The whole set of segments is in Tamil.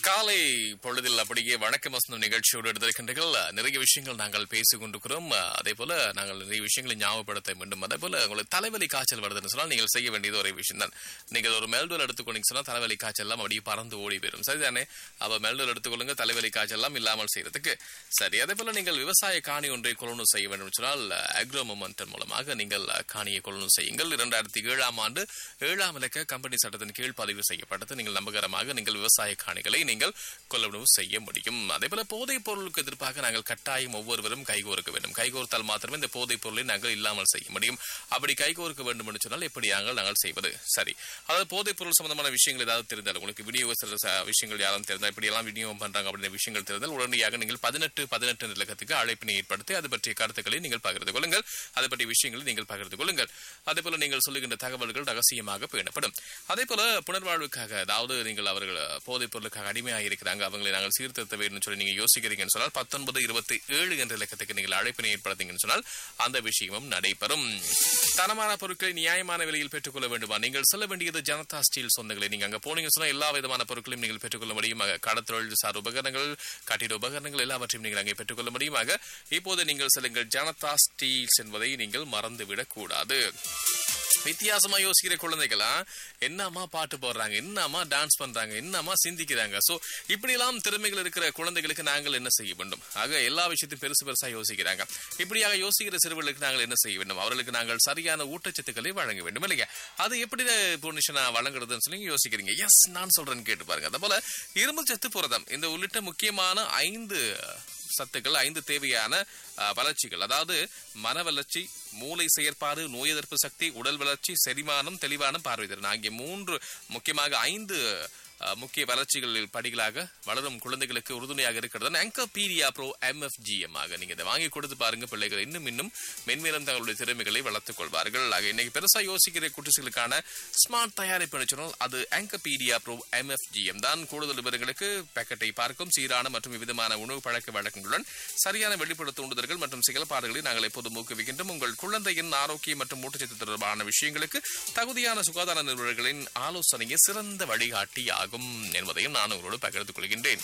காலை பொழுதில் அப்படியே வணக்கம் வசந்தம் நிகழ்ச்சியோடு எடுத்திருக்கின்றீர்கள் நிறைய விஷயங்கள் நாங்கள் பேசிக் கொண்டிருக்கிறோம் அதே போல நாங்கள் நிறைய விஷயங்களை ஞாபகப்படுத்த வேண்டும் அதே போல உங்களுக்கு தலைவலி காய்ச்சல் வருதுன்னு சொன்னால் நீங்கள் செய்ய வேண்டியது ஒரே விஷயம் தான் நீங்கள் ஒரு மெல்டோல் எடுத்துக்கொண்டீங்க சொன்னால் தலைவலி காய்ச்சல் எல்லாம் அப்படியே பறந்து ஓடி போயிடும் சரிதானே அப்ப மெல்டோல் எடுத்துக்கொள்ளுங்க தலைவலி காய்ச்சல் எல்லாம் இல்லாமல் செய்யறதுக்கு சரி அதே போல நீங்கள் விவசாய காணி ஒன்றை கொள்ளுணர்வு செய்ய வேண்டும் சொன்னால் அக்ரோ மொமெண்டன் மூலமாக நீங்கள் காணியை கொள்ளுணர்வு செய்யுங்கள் இரண்டாயிரத்தி ஏழாம் ஆண்டு ஏழாம் இலக்க கம்பெனி சட்டத்தின் கீழ் பதிவு செய்யப்பட்டது நீங்கள் நம்பகரமாக நீங்கள் விவசாய காணிகளை நீங்கள் கொள்ளுணர்வு செய்ய முடியும் அதே போல போதைப் பொருளுக்கு எதிர்ப்பாக நாங்கள் கட்டாயம் ஒவ்வொருவரும் கைகோர்க்க வேண்டும் கைகோர்த்தால் மாத்திரமே இந்த போதைப் பொருளை நாங்கள் இல்லாமல் செய்ய முடியும் அப்படி கைகோர்க்க வேண்டும் என்று சொன்னால் எப்படி நாங்கள் நாங்கள் செய்வது சரி அதாவது போதைப் பொருள் சம்பந்தமான விஷயங்கள் ஏதாவது தெரிந்தால் உங்களுக்கு விநியோக ச- விஷயங்கள் யாரும் தெரிந்தால் இப்படி எல்லாம் விநியோகம் பண்றாங்க அப்படின்ற விஷயங்கள் தெரிந்தால் உடனடியாக நீங்கள் பதினெட்டு பதினெட்டு நிலக்கத்துக்கு அழைப்பினை ஏற்படுத்தி அது பற்றிய கருத்துக்களை நீங்கள் பகிர்ந்து கொள்ளுங்கள் அது பற்றிய விஷயங்களை நீங்கள் பகிர்ந்து கொள்ளுங்கள் அதே போல நீங்கள் சொல்லுகின்ற தகவல்கள் ரகசியமாக பேணப்படும் அதே போல புனர்வாழ்வுக்காக அதாவது நீங்கள் அவர்கள் போதைப் பொருளுக்காக அடிமையாக இருக்கிறாங்க அவங்களை நாங்கள் சீர்திருத்த வேண்டும் சொல்லி நீங்க யோசிக்கிறீங்கன்னு சொன்னால் பத்தொன்பது இருபத்தி ஏழு என்ற இலக்கத்துக்கு நீங்கள் அழைப்பினை ஏற்படுத்தீங்கன்னு சொன்னால் அந்த விஷயமும் நடைபெறும் தரமான பொருட்களை நியாயமான விலையில் பெற்றுக்கொள்ள வேண்டுமா நீங்கள் சொல்ல வேண்டியது ஜனதா ஸ்டீல் சொந்தங்களை நீங்க அங்க போனீங்க சொன்னா எல்லா விதமான பொருட்களையும் நீங்கள் பெற்றுக்கொள்ள முடியுமாக கடத்தொழில் சார் உபகரணங்கள் கட்டிட உபகரணங்கள் எல்லாவற்றையும் நீங்கள் அங்கே பெற்றுக்கொள்ள முடியுமாக இப்போது நீங்கள் சொல்லுங்கள் ஜனதா ஸ்டீல்ஸ் என்பதை நீங்கள் மறந்துவிடக் கூடாது வித்தியாசமா யோசிக்கிற குழந்தைகளா என்னமா பாட்டு போடுறாங்க என்னமா டான்ஸ் பண்றாங்க என்னமா சிந்திக்கிறாங்க சோ இப்படியெல்லாம் திறமைகள் இருக்கிற குழந்தைகளுக்கு நாங்கள் என்ன செய்ய வேண்டும் ஆக எல்லா விஷயத்தையும் பெருசு பெருசா யோசிக்கிறாங்க இப்படியாக யோசிக்கிற சிறுவர்களுக்கு நாங்கள் என்ன செய்ய வேண்டும் அவர்களுக்கு நாங்கள் சரியான ஊட்டச்சத்துக்களை வழங்க வேண்டும் இல்லையா அது எப்படி பூர்ணிஷனா வழங்குறதுன்னு சொல்லி யோசிக்கிறீங்க எஸ் நான் சொல்றேன்னு கேட்டு பாருங்க அதே போல இரும்பு சத்து புரதம் இந்த உள்ளிட்ட முக்கியமான ஐந்து சத்துக்கள் ஐந்து தேவையான அஹ், வளர்ச்சிகள் அதாவது மன வளர்ச்சி மூளை செயற்பாடு நோய் எதிர்ப்பு சக்தி உடல் வளர்ச்சி செரிமானம் தெளிவான பார்வை திறன் ஆகிய மூன்று முக்கியமாக ஐந்து அஹ், முக்கிய வளர்ச்சிகளில் படிகளாக வளரும் குழந்தைகளுக்கு உறுதுணையாக இருக்கிறது ஆங்கபீடியா ப்ரோ எம்எஃப்ஜிஎம் ஆக நீங்க இதை வாங்கி கொடுத்து பாருங்க பிள்ளைகள் இன்னும் இன்னும் மென்மேலும் தங்களுடைய திறமைகளை வளர்த்துக் கொள்வார்கள் ஆக இன்னைக்கு பெருசா யோசிக்கிற குட்டிகளுக்கான ஸ்மார்ட் தயாரிப்பு சொன்னால் அது ஆங்கபீடியா ப்ரோ எம்எஃப்ஜிஎம் தான் கூடுதல் விவரங்களுக்கு பேக்கெட்டை பார்க்கும் சீரான மற்றும் விதமான உணவு பழக்க வழக்கங்களுடன் சரியான வெளிப்புற தூண்டுதல்கள் மற்றும் செயல்பாடுகளை நாங்கள் எப்போதும் ஊக்குவிக்கின்றோம் உங்கள் குழந்தையின் ஆரோக்கியம் மற்றும் ஊட்டச்சத்து தொடர்பான விஷயங்களுக்கு தகுதியான சுகாதார நிறுவனங்களின் ஆலோசனையே சிறந்த வழிகாட்டி ஆகும் என்பதையும் நான் உங்களோடு பகிர்ந்து கொள்கின்றேன்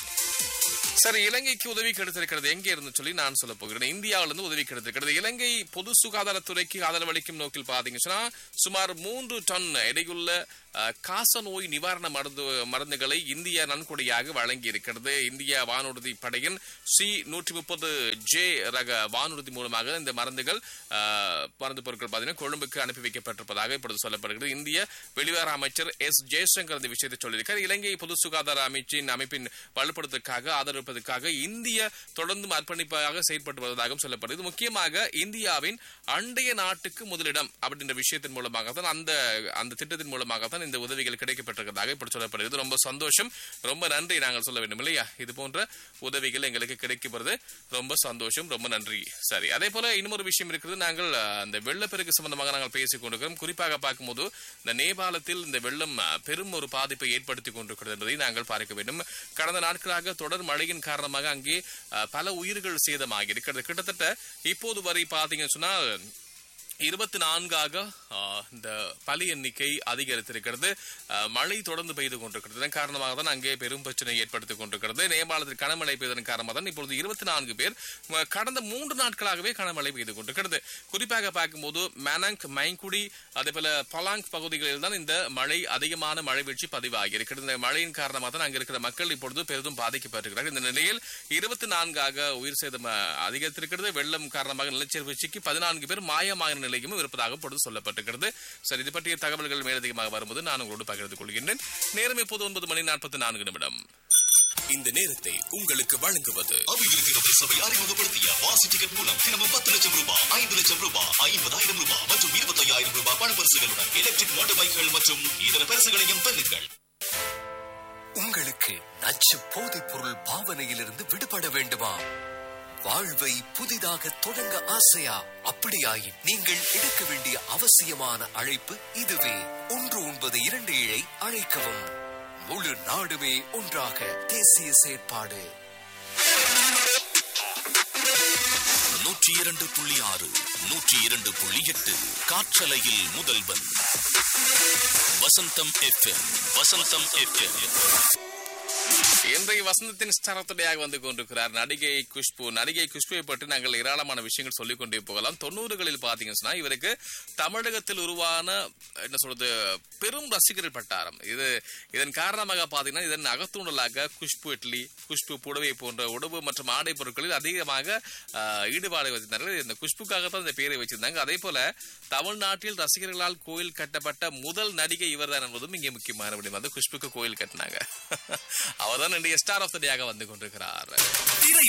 சரி இலங்கைக்கு உதவி கிடைத்திருக்கிறது எங்கே இருந்து சொல்லி நான் சொல்ல போகிறேன் இந்தியாவிலிருந்து உதவி கிடைத்திருக்கிறது இலங்கை பொது சுகாதாரத்துறைக்கு ஆதரவளிக்கும் நோக்கில் பாத்தீங்கன்னா சொன்னா, சுமார் மூன்று டன் எடையுள்ள அஹ், காச நோய் நிவாரண மருந்து மருந்துகளை இந்தியா நன்கொடையாக வழங்கி இருக்கிறது இந்திய வானூர்தி படையின் சி நூற்றி முப்பது ஜே ரக வானூர்தி மூலமாக இந்த மருந்துகள் அஹ், மருந்து பொருட்கள் பார்த்தீங்கன்னா கொழும்புக்கு அனுப்பி வைக்கப்பட்டிருப்பதாக இப்பொழுது சொல்லப்படுகிறது இந்திய வெளிவார அமைச்சர் எஸ் ஜெயசங்கர் இந்த விஷயத்தை சொல்லியிருக்கார் இலங்கை பொது சுகாதார அமைச்சின் அமைப்பின் வலுப்படுத்துவதற்காக ஆதரவிப்பதற்காக இந்திய தொடர்ந்தும் அர்ப்பணிப்பாக செயல்பட்டு வருவதாகவும் சொல்லப்படுகிறது முக்கியமாக இந்தியாவின் அண்டைய நாட்டுக்கு முதலிடம் அப்படின்ற விஷயத்தின் மூலமாக தான் அந்த அந்த திட்டத்தின் மூலமாக தான் இந்த உதவிகள் கிடைக்கப்பட்டிருக்கிறதாக இப்படி சொல்லப்படுகிறது ரொம்ப சந்தோஷம் ரொம்ப நன்றி நாங்கள் சொல்ல வேண்டும் இல்லையா இது போன்ற உதவிகள் எங்களுக்கு கிடைக்கப்படுறது ரொம்ப சந்தோஷம் ரொம்ப நன்றி சரி அதே போல இன்னொரு விஷயம் இருக்கிறது நாங்கள் அஹ், அந்த வெள்ளப்பெருக்கு சம்பந்தமாக நாங்கள் பேசிக் கொண்டிருக்கிறோம் குறிப்பாக பார்க்கும்போது இந்த நேபாளத்தில் இந்த வெள்ளம் அஹ், பெரும் ஒரு பாதிப்பை ஏற்படுத்திக் கொண்டிருக்கிறது என்பதை நாங்கள் பார்க்க வேண்டும் கடந்த நாட்களாக தொடர் மழையின் காரணமாக அங்கே அஹ், பல உயிர்கள் சேதமாகி இருக்கிறது கிட்டத்தட்ட இப்போது வரை பார்த்தீங்கன்னு சொன்னால் இருபத்தி நான்காக ஆஹ், இந்த பலி எண்ணிக்கை அதிகரித்திருக்கிறது ஆஹ், மழை தொடர்ந்து பெய்து கொண்டிருக்கிறது இதன் காரணமாக தான் அங்கே பெரும் பிரச்சனை ஏற்படுத்திக் கொண்டிருக்கிறது நேபாளத்தில் கனமழை பெய்ததன் காரணமாக தான் இப்பொழுது இருபத்தி நான்கு பேர் ம- கடந்த மூன்று நாட்களாகவே கனமழை பெய்து கொண்டிருக்கிறது குறிப்பாக பார்க்கும்போது மேனங் மைங்குடி அதே போல பலாங் பகுதிகளில் தான் இந்த மழை அதிகமான மழை வீழ்ச்சி பதிவாகி இருக்கிறது இந்த மழையின் காரணமாக தான் அங்க இருக்கிற மக்கள் இப்பொழுது பெரிதும் பாதிக்கப்பட்டிருக்கிறார்கள் இந்த நிலையில் இருபத்தி நான்காக உயிர் சேதம் அஹ், அதிகரித்திருக்கிறது வெள்ளம் காரணமாக நிலச்சரிவு சிக்கி பதினான்கு பேர் மாயமான நிலையும் இருப்பதாக இப்பொழுது சொல்லப்பட்டிருக்கிறது சரி இது பற்றிய தகவல்கள் மேலதிகமாக வரும்போது நான் உங்களோடு பகிர்ந்து கொள்கின்றேன் நேரம் இப்போது ஒன்பது மணி நாற்பத்தி நான்கு நிமிடம் இந்த நேரத்தை உங்களுக்கு வழங்குவது அபிவிருத்தி சபை அறிமுகப்படுத்திய வாசி டிக்கெட் மூலம் தினமும் பத்து லட்சம் ரூபாய் ஐந்து லட்சம் ரூபாய் ஐம்பதாயிரம் ரூபாய் மற்றும் இருபத்தையாயிரம் ரூபாய் பண பரிசுகளுடன் எலக்ட்ரிக் மோட்டார் பைக்குகள் மற்றும் இதர பரிசுகளையும் பெறுங்கள் உங்களுக்கு நச்சு போதைப் பொருள் பாவனையிலிருந்து விடுபட வேண்டுமா வாழ்வை புதிதாக தொடங்க ஆசையா அப்படியாயின் நீங்கள் எடுக்க வேண்டிய அவசியமான அழைப்பு இதுவே ஒன்று ஒன்பது இரண்டு ஏழை அழைக்கவும் முழு நாடுமே ஒன்றாக தேசிய செயற்பாடு நூற்றி நூற்றி இரண்டு புள்ளி ஆறு நூற்றி இரண்டு புள்ளி எட்டு காற்றலையில் முதல்வன் வசந்தம் எஃப்எம் வசந்தம் எஃப்எம் இன்றைய வசந்தத்தின் ஸ்தரத்துடையாக வந்து கொண்டிருக்கிறார் நடிகை குஷ்பு நடிகை குஷ்புவை பற்றி நாங்கள் ஏராளமான விஷயங்கள் சொல்லிக் கொண்டே போகலாம் தொண்ணூறுகளில் பாத்தீங்கன்னு சொன்னா இவருக்கு தமிழகத்தில் உருவான என்ன சொல்றது பெரும் ரசிகர்கள் பட்டாரம் இது இதன் காரணமாக பாத்தீங்கன்னா இதன் அகத்தூண்டலாக குஷ்பு இட்லி குஷ்பு புடவை போன்ற உணவு மற்றும் ஆடை பொருட்களில் அதிகமாக ஆஹ், ஈடுபாடு வைத்திருந்தார்கள் இந்த குஷ்புக்காகத்தான் இந்த பெயரை வச்சிருந்தாங்க அதே போல தமிழ்நாட்டில் ரசிகர்களால் கோயில் கட்டப்பட்ட முதல் நடிகை இவர்தான் என்பதும் இங்கே முக்கியமான விடயம் வந்து குஷ்புக்கு கோயில் கட்டினாங்க அவர்தான் இன்றைய ஸ்டார் ஆஃப் த டேயாக வந்து கொண்டிருக்கிறார் திரை